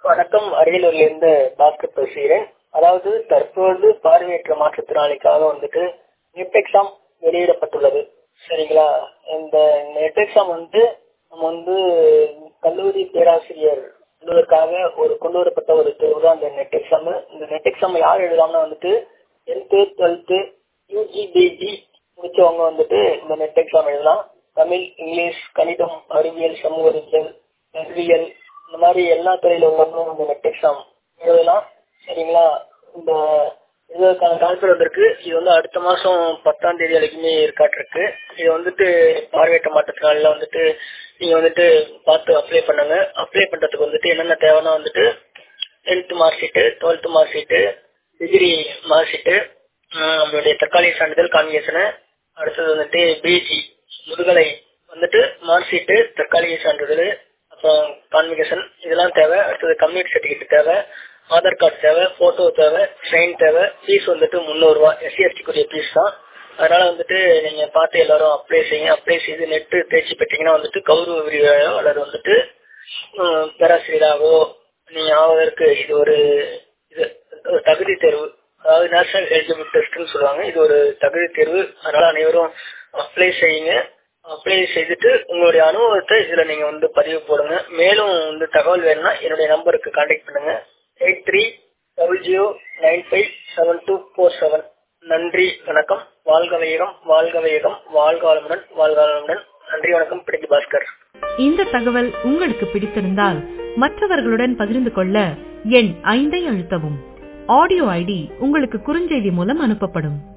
வணக்கம் அரியலூர்லேருந்து பாஸ்கர் பேசுகிறேன் அதாவது தற்பொழுது பார்வையற்ற மாற்றுத்திறனாளிக்காக வந்துட்டு நெட் எக்ஸாம் வெளியிடப்பட்டுள்ளது சரிங்களா இந்த நெட் எக்ஸாம் வந்து நம்ம வந்து கல்லூரி பேராசிரியர் என்பதற்காக ஒரு கொண்டு வரப்பட்ட ஒரு தேர்வு தான் இந்த நெட் எக்ஸாம் இந்த நெட் எக்ஸாம் யார் எழுதலாம்னா வந்துட்டு டென்த்து டுவெல்த்து யூஜி பிஜி முடிச்சவங்க வந்துட்டு இந்த நெட் எக்ஸாம் எழுதலாம் தமிழ் இங்கிலீஷ் கணிதம் அறிவியல் சமூக அறிவியல் அறிவியல் இந்த மாதிரி எல்லா துறையில உள்ளவங்களும் இந்த நெட் எக்ஸாம் எழுதலாம் சரிங்களா இந்த இதற்கான கால்பர் வந்திருக்கு இது வந்து அடுத்த மாசம் பத்தாம் தேதி வரைக்குமே இருக்காட்டிருக்கு இது வந்துட்டு பார்வையற்ற மாற்றத்தினால வந்துட்டு நீங்க வந்துட்டு பார்த்து அப்ளை பண்ணுங்க அப்ளை பண்றதுக்கு வந்துட்டு என்னென்ன தேவைன்னா வந்துட்டு tenth mark sheet twelfth mark sheet degree mark sheet நம்மளுடைய தற்காலிக சான்றிதழ் கான்விகேஷனு அடுத்தது வந்துட்டு பிஜி முதுகலை வந்துட்டு மார்க் ஷீட்டு தற்காலிக சான்றிதழ் அப்புறம் கான்விகேஷன் இதெல்லாம் தேவை அடுத்தது கம்யூனிட்டி சர்டிஃபிகேட் தேவை ஆதார் கார்டு தேவை போட்டோ தேவை ட்ரெயின் தேவை ஃபீஸ் வந்துட்டு முந்நூறு ரூபா எஸ்சி எஸ்டிக்குரிய ஃபீஸ் தான் அதனால வந்துட்டு நீங்க பார்த்து எல்லாரும் அப்ளை செய்யுங்க அப்ளை செய்து நெட்டு தேர்ச்சி பெற்றீங்கன்னா வந்துட்டு கௌரவ விரிவாயோ அல்லது வந்துட்டு பேராசிரியராகவோ நீங்க ஆவதற்கு இது ஒரு இது ஒரு தகுதி தேர்வு அதாவது நேஷனல் எலிஜிபிள் டெஸ்ட்னு சொல்லுவாங்க இது ஒரு தகுதி தேர்வு அதனால அனைவரும் அப்ளை செய்யுங்க அப்ளை செய்துட்டு உங்களுடைய அனுபவத்தை இதுல நீங்க வந்து பதிவு போடுங்க மேலும் வந்து தகவல் வேணும்னா என்னுடைய நம்பருக்கு கான்டாக்ட் பண்ணுங்க eight three double zero nine five seven two four seven நன்றி வணக்கம் வாழ்க வையகம் வாழ்க வையகம் வாழ்க வளமுடன் வாழ்க வளமுடன் நன்றி வணக்கம் பிடிக்கு பாஸ்கர் இந்த தகவல் உங்களுக்கு பிடித்திருந்தால் மற்றவர்களுடன் பகிர்ந்து கொள்ள எண் ஐந்தை அழுத்தவும் ஆடியோ ஐடி உங்களுக்கு குறுஞ்செய்தி மூலம் அனுப்பப்படும்